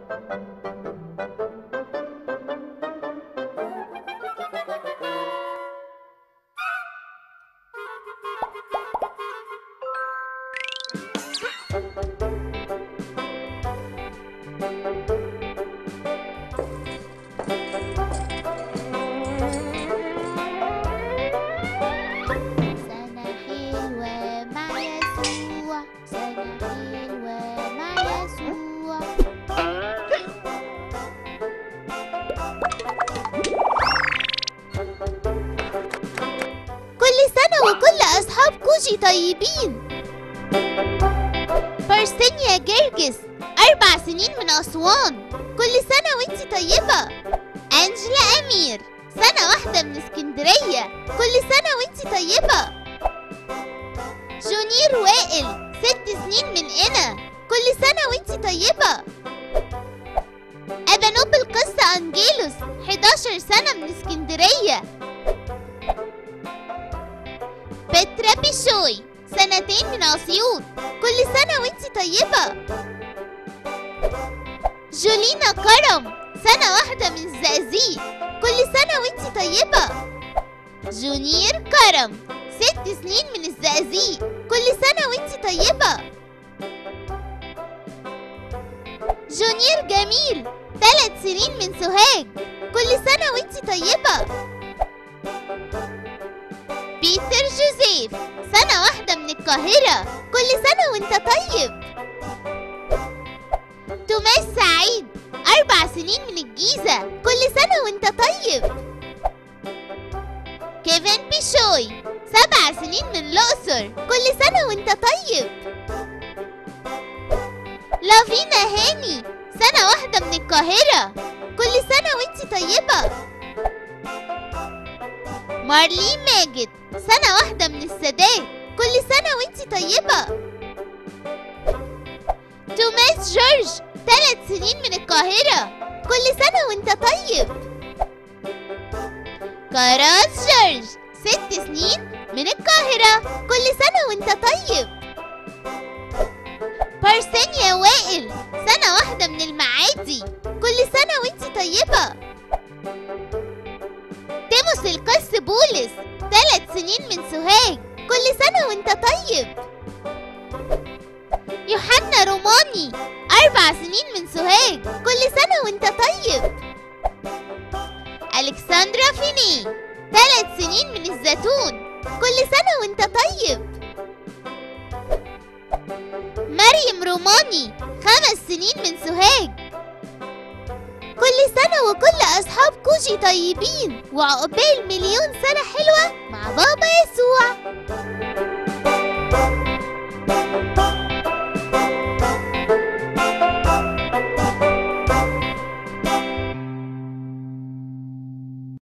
سنة حلوة مع يسوع سنة حلوة مع يسوع كل سنة وكل أصحاب كوجي طيبين بارسينيا جرجس أربع سنين من أسوان كل سنة وانتي طيبة أنجلا أمير سنة واحدة من اسكندرية كل سنة وانتي طيبة جونير وائل ست سنين من هنا كل سنة وانتي طيبة أبانوب القصة أنجيلوس 11 سنة من اسكندرية بترا بيشوي سنتين من أسيوط كل سنة وانتي طيبة جولينا كرم سنة واحدة من الزقازيق كل سنة وانتي طيبة جونير كرم ست سنين من الزقازيق كل سنة وانتي طيبة جونير جميل ثلاث سنين من سوهاج كل سنة وانتي طيبة بيتر جوزيف سنة واحدة من القاهرة كل سنة وانت طيب توماس سعيد أربع سنين من الجيزة كل سنة وانت طيب كيفن بيشوي سبع سنين من الأقصر كل سنة وانت طيب لافينا هاني سنة واحدة من القاهرة كل سنة وانت طيبة مارلين ماجد سنة واحدة من السادات كل سنة وانت طيبة توماس جورج ثلاث سنين من القاهرة كل سنة وانت طيب كراس جورج ست سنين من القاهرة كل سنة وانت طيب بارسينيا وائل سنة واحدة من المعادي كل سنة وانت طيبة تيموس القس بولس ثلاث سنين من سوهاج كل سنة وانت طيب يوحنا روماني أربع سنين من سوهاج كل سنة وانت طيب ألكسندرا فيني ثلاث سنين من الزيتون كل سنة وانت طيب مريم روماني خمس سنين من سوهاج كل سنة وكل أصحاب كوجي طيبين وعقبال مليون سنة حلوة مع بابا يسوع